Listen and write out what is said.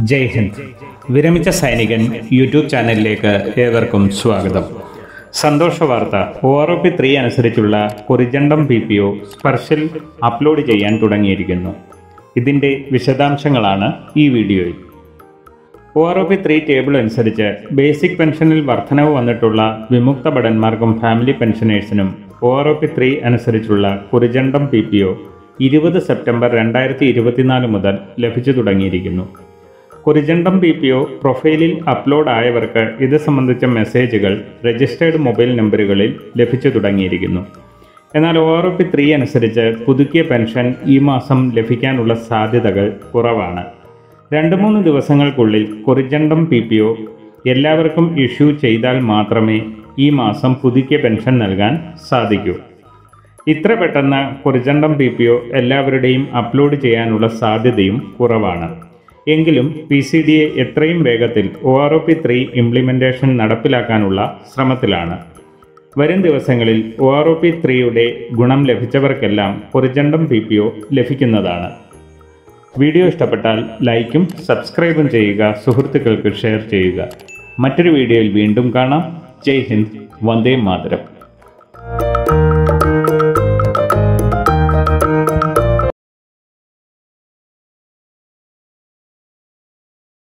ജയ് ഹിന്ദ് വിരമിച്ച സൈനികൻ യൂട്യൂബ് ചാനലിലേക്ക് ഏവർക്കും സ്വാഗതം സന്തോഷ വാർത്ത O R O P three അനുസരിച്ചുള്ള കുറിജണ്ടം പി പി ഒ സ്പർശിൽ അപ്ലോഡ് ചെയ്യാൻ തുടങ്ങിയിരിക്കുന്നു ഇതിൻ്റെ വിശദാംശങ്ങളാണ് ഈ വീഡിയോയിൽ O R O P three table അനുസരിച്ച് ബേസിക് പെൻഷനിൽ വർധനവ് വന്നിട്ടുള്ള വിമുക്ത ഭടന്മാർക്കും ഫാമിലി പെൻഷനേഴ്സിനും O R O P three അനുസരിച്ചുള്ള കുറിജണ്ടം പി പി ഒ ഇരുപത് സെപ്റ്റംബർ രണ്ടായിരത്തി ഇരുപത്തിനാല് മുതൽ ലഭിച്ചു തുടങ്ങിയിരിക്കുന്നു കുറിജണ്ടം പി പി ഒ പ്രൊഫൈലിൽ അപ്ലോഡ് ആയവർക്ക് ഇത് സംബന്ധിച്ച മെസ്സേജുകൾ രജിസ്റ്റേർഡ് മൊബൈൽ നമ്പറുകളിൽ ലഭിച്ചു തുടങ്ങിയിരിക്കുന്നു എന്നാൽ O R O P three അനുസരിച്ച് പുതുക്കിയ പെൻഷൻ ഈ മാസം ലഭിക്കാനുള്ള സാധ്യതകൾ കുറവാണ് രണ്ട് മൂന്ന് ദിവസങ്ങൾക്കുള്ളിൽ കുറിജണ്ടം പി പി ഒ എല്ലാവർക്കും ഇഷ്യൂ ചെയ്താൽ മാത്രമേ ഈ മാസം പുതുക്കിയ പെൻഷൻ നൽകാൻ സാധിക്കൂ ഇത്ര പെട്ടെന്ന് കുറിജണ്ടം പി പി ഒ എല്ലാവരുടെയും അപ്ലോഡ് ചെയ്യാനുള്ള സാധ്യതയും കുറവാണ് എങ്കിലും പി സി ഡി എ എത്രയും വേഗത്തിൽ O R O P three implementation നടപ്പിലാക്കാനുള്ള ശ്രമത്തിലാണ് വരും ദിവസങ്ങളിൽ ഒ ആർ ഒ പി ത്രീയുടെ ഗുണം ലഭിച്ചവർക്കെല്ലാം കുറിജണ്ടം പി പി ഒ ലഭിക്കുന്നതാണ് വീഡിയോ ഇഷ്ടപ്പെട്ടാൽ ലൈക്കും സബ്സ്ക്രൈബും ചെയ്യുക സുഹൃത്തുക്കൾക്ക് ഷെയർ ചെയ്യുക മറ്റൊരു വീഡിയോയിൽ വീണ്ടും കാണാം ജയ് ഹിന്ദ് വന്ദേ മാതരം